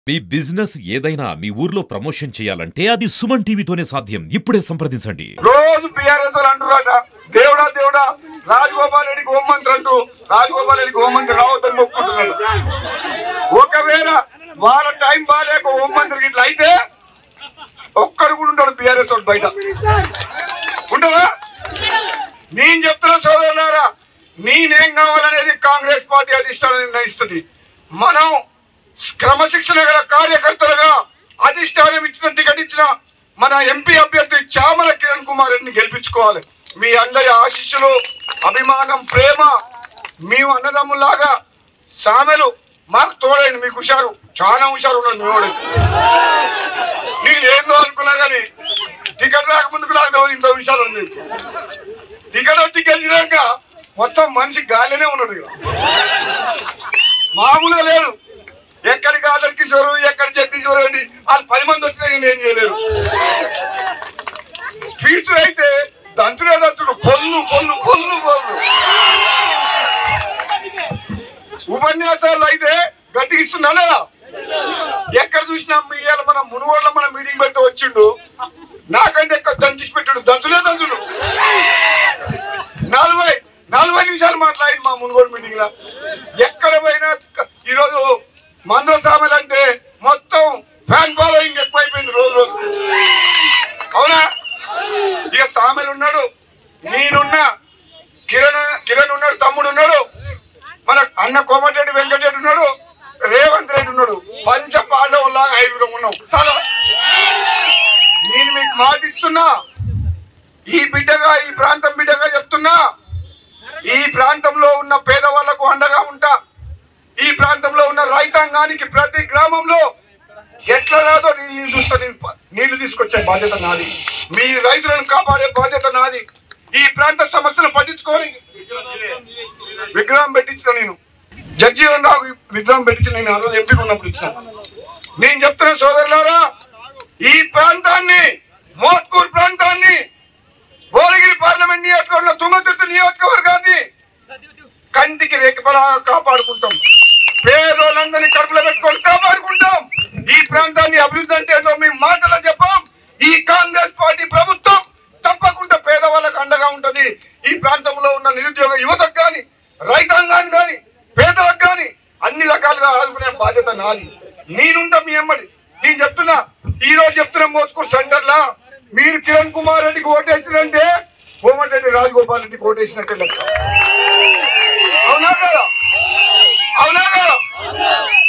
మీ business ఏదైనా మీ ఊర్లో promotion చేయాలంటే అది సుమన్ టీవీతోనే సాధ్యం ఇప్పుడే సంప్రదించండి రోజు బీఆర్ఎస్ వాళ్ళు అంటున్నారట దేవుడా దేవుడా రాజగోపాల్ రెడ్డికి హోంమంత్రి అంటూ రాజగోపాల్ రెడ్డికి హోంమంత్రి రావద్దని మొక్కుకుంటున్నాడు ఒకవేళ వాళ్ళ టైం బాగాలేక హోంమంత్రికి ఇట్లా అయితే ఒక్కడు కూడా ఉంటాడు బీఆర్ఎస్ వాడు బయట ఉండవా నేను చెప్తున్న సోదరులారా నేనేం కావాలనేది కాంగ్రెస్ పార్టీ అధిష్టానం నిర్ణయిస్తుంది మనం క్రమశిక్షణ గల కార్యకర్తలుగా అధిష్టానం ఇచ్చిన టికెట్ ఇచ్చిన మన ఎంపీ అభ్యర్థి చామల కిరణ్ కుమార్ రెడ్డిని గెలిపించుకోవాలి మీ అందరి ఆశీస్సులు అభిమానం ప్రేమ మేము అన్నదమ్ములాగా సామెలు మాకు తోడండి మీకు హుషారు చాలా హుషారు ఉన్నాడు మీ వాడు నేను ఏందో అనుకున్నా కానీ టికెట్ రాకముందుకు నాకు తెలియదు ఇంత హుషారు ఉంది టికెట్ వచ్చి గెలిచినాక మొత్తం మనిషి గాలినే ఉన్నాడు ఇక. మామూలుగా లేడు ఎక్కడికి ఆర్డర్ కిషోరు ఎక్కడ జగదీశ్వర్ రెడ్డి వాళ్ళు పది మంది వచ్చినా నేను ఏం చేయలేరు స్పీచ్ అయితే దంతుడే దంతుడు పొల్లు పొల్లు పొల్లు పొల్లు ఉపన్యాసాలు అయితే గట్టిగా ఇస్తున్నా లేదా ఎక్కడ చూసినా మీడియాలో మన మునుగోళ్ళ మన మీటింగ్ పెడితే వచ్చిండు నాకంటే ఎక్కువ దంచేసి పెట్టాడు దంతులే దంతుడు నలభై నలభై నిమిషాలు మాట్లాడి మా మునుగోడు మీటింగ్ లో ఎక్కడ పోయినా క- ఈరోజు మందుల సామెలు అంటే మొత్తం ఫ్యాన్ ఫాలోయింగ్ ఎక్కువైపోయింది రోజు రోజు అవునా ఇక సామెలు ఉన్నాడు నేనున్నా కిరణ్ కిరణ్ ఉన్నాడు తమ్ముడు ఉన్నాడు మన అన్న కోమటిరెడ్డి వెంకటరెడ్డి ఉన్నాడు రేవంత్ రెడ్డి ఉన్నాడు పంచ పాండవులాగా ఐదుగురం ఉన్నాం చాలా నేను మీకు మాట ఇస్తున్నా ఈ బిడ్డగా ఈ ప్రాంతం బిడ్డగా చెప్తున్నా ఈ ప్రాంతంలో ఉన్న పేదవాళ్లకు అండగా ఉంటా ఈ ప్రాంతంలో ఉన్న రైతాంగానికి ప్రతి గ్రామంలో ఎట్లా రాదో నేను నీళ్ళు చూస్తా నేను ప- నీళ్లు తీసుకొచ్చే బాధ్యత నాది మీ రైతులను కాపాడే బాధ్యత నాది ఈ ప్రాంత సమస్యలు పట్టించుకొని విగ్రహం పెట్టించిన నేను జగ్జీవన్ రావు విగ్రహం పెట్టించిన నేను ఆ రోజు ఎంపీ ఉన్నప్పుడు ఇచ్చిన నేను చెప్తున్న సోదరులారా ఈ ప్రాంతాన్ని మోత్కూర్ ప్రాంతాన్ని భువనగిరి పార్లమెంట్ నియోజకవర్గంలో తుంగతుర్తి నియోజకవర్గాన్ని కంటికి రేఖపలా కాపాడుకుంటాం పేదోళ్ళందరినీ కడుపులో పెట్టుకొని కాపాడుకుంటాం ఈ ప్రాంతాన్ని అభివృద్ధి అంటే ఏదో మీ మాటలో చెప్పాం ఈ కాంగ్రెస్ పార్టీ ప్రభుత్వం తప్పకుండా పేదవాళ్ళకు అండగా ఉంటది ఈ ప్రాంతంలో ఉన్న నిరుద్యోగ యువతకు కానీ రైతాంగానికి కానీ పేదలకు కానీ అన్ని రకాలుగా ఆదుకునే బాధ్యత నాది నేనుంటా మీ ఎమ్మడి నేను చెప్తున్నా ఈ రోజు చెప్తున్నా మోత్కూర్ సెంటర్ లా మీరు కిరణ్ కుమార్ రెడ్డికి ఓటేసినంటే కోమటిరెడ్డి రాజగోపాల్ రెడ్డికి ఓటేసినట్టే లెక్క అవునా కదా అవునా కదా